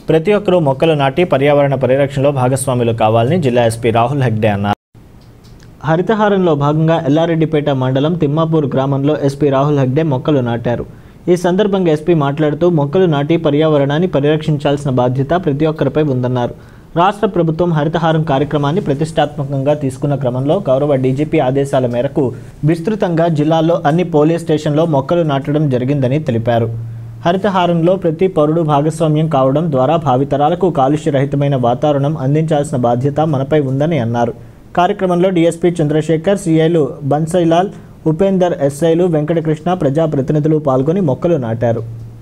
ప్రతి ఒక్కరూ మొక్కలు నాటి పర్యావరణ పరిరక్షణలో భాగస్వాములు కావాలని జిల్లా ఎస్పీ రాహుల్ హెగ్డే అన్నారు హరితహారంలో భాగంగా ఎల్లారెడ్డిపేట మండలం తిమ్మాపూర్ గ్రామంలో ఎస్పీ రాహుల్ హెగ్డే మొక్కలు నాటారు ఈ సందర్భంగా ఎస్పీ మాట్లాడుతూ మొక్కలు నాటి పర్యావరణాన్ని పరిరక్షించాల్సిన బాధ్యత ప్రతి ఒక్కరిపై ఉందన్నారు రాష్ట్ర ప్రభుత్వం హరితహారం కార్యక్రమాన్ని ప్రతిష్టాత్మకంగా తీసుకున్న క్రమంలో గౌరవ డీజీపీ ఆదేశాల మేరకు విస్తృతంగా జిల్లాలో అన్ని పోలీస్ స్టేషన్లో మొక్కలు నాటడం జరిగిందని తెలిపారు హరితహారంలో ప్రతి పౌరుడు భాగస్వామ్యం కావడం ద్వారా భావితరాలకు కాలుష్యరహితమైన వాతావరణం అందించాల్సిన బాధ్యత మనపై ఉందని అన్నారు కార్యక్రమంలో డీఎస్పీ చంద్రశేఖర్ సిఐలు బన్సైలాల్ ఉపేందర్ ఎస్ఐలు వెంకటకృష్ణ ప్రజాప్రతినిధులు పాల్గొని మొక్కలు నాటారు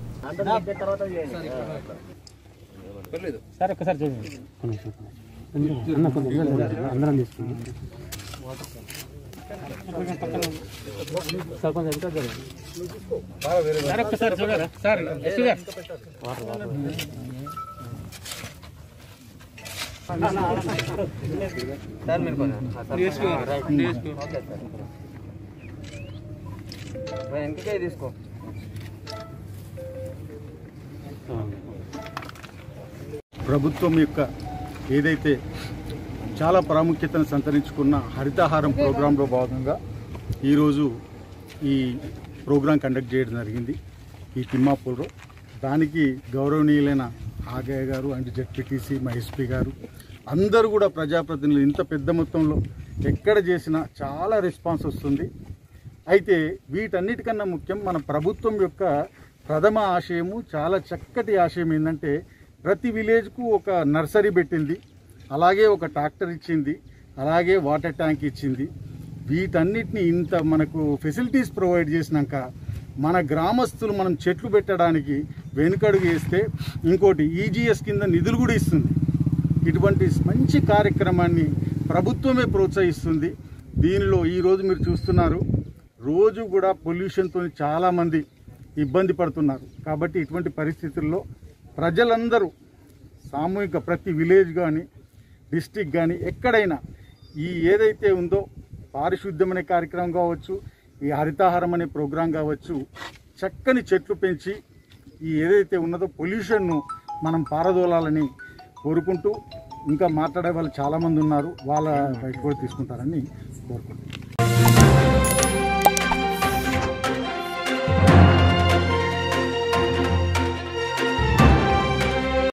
సార్ ఒక్కసారి చూడండి అన్న కొంచెం అందరం తీసుకుంది సార్ కొంచెం ఎంత జరగదు సార్ ఒక్కసారి చూడరా సార్ ఎస్పీ గారు వెనకకే తీసుకో ప్రభుత్వం యొక్క ఏదైతే చాలా ప్రాముఖ్యతను సంతరించుకున్న హరితహారం ప్రోగ్రాంలో భాగంగా ఈరోజు ఈ ప్రోగ్రాం కండక్ట్ చేయడం జరిగింది ఈ తిమ్మాపూర్లో దానికి గౌరవనీయులైన ఆగయ్య గారు అండ్ జెడ్పీటీసీ మా ఎస్పీ గారు అందరూ కూడా ప్రజాప్రతినిధులు ఇంత పెద్ద మొత్తంలో ఎక్కడ చేసినా చాలా రెస్పాన్స్ వస్తుంది అయితే వీటన్నిటికన్నా ముఖ్యం మన ప్రభుత్వం యొక్క ప్రథమ ఆశయము చాలా చక్కటి ఆశయం ఏంటంటే ప్రతి విలేజ్కు ఒక నర్సరీ పెట్టింది అలాగే ఒక ట్రాక్టర్ ఇచ్చింది అలాగే వాటర్ ట్యాంక్ ఇచ్చింది వీటన్నిటిని ఇంత మనకు ఫెసిలిటీస్ ప్రొవైడ్ చేసినాక మన గ్రామస్తులు మనం చెట్లు పెట్టడానికి వెనుకడుగు వేస్తే ఇంకోటి ఈజీఎస్ కింద నిధులు కూడా ఇస్తుంది ఇటువంటి మంచి కార్యక్రమాన్ని ప్రభుత్వమే ప్రోత్సహిస్తుంది దీనిలో ఈరోజు మీరు చూస్తున్నారు రోజు కూడా పొల్యూషన్తో చాలామంది ఇబ్బంది పడుతున్నారు కాబట్టి ఇటువంటి పరిస్థితుల్లో ప్రజలందరూ సామూహిక ప్రతి విలేజ్ కానీ డిస్టిక్ కానీ ఎక్కడైనా ఈ ఏదైతే ఉందో పారిశుద్ధ్యం అనే కార్యక్రమం కావచ్చు ఈ హరితాహారం అనే ప్రోగ్రాం కావచ్చు చక్కని చెట్లు పెంచి ఈ ఏదైతే ఉన్నదో పొల్యూషన్ను మనం పారదోలాలని కోరుకుంటూ ఇంకా మాట్లాడే వాళ్ళు చాలామంది ఉన్నారు వాళ్ళ బయట కూడా తీసుకుంటారని కోరుకుంటున్నాను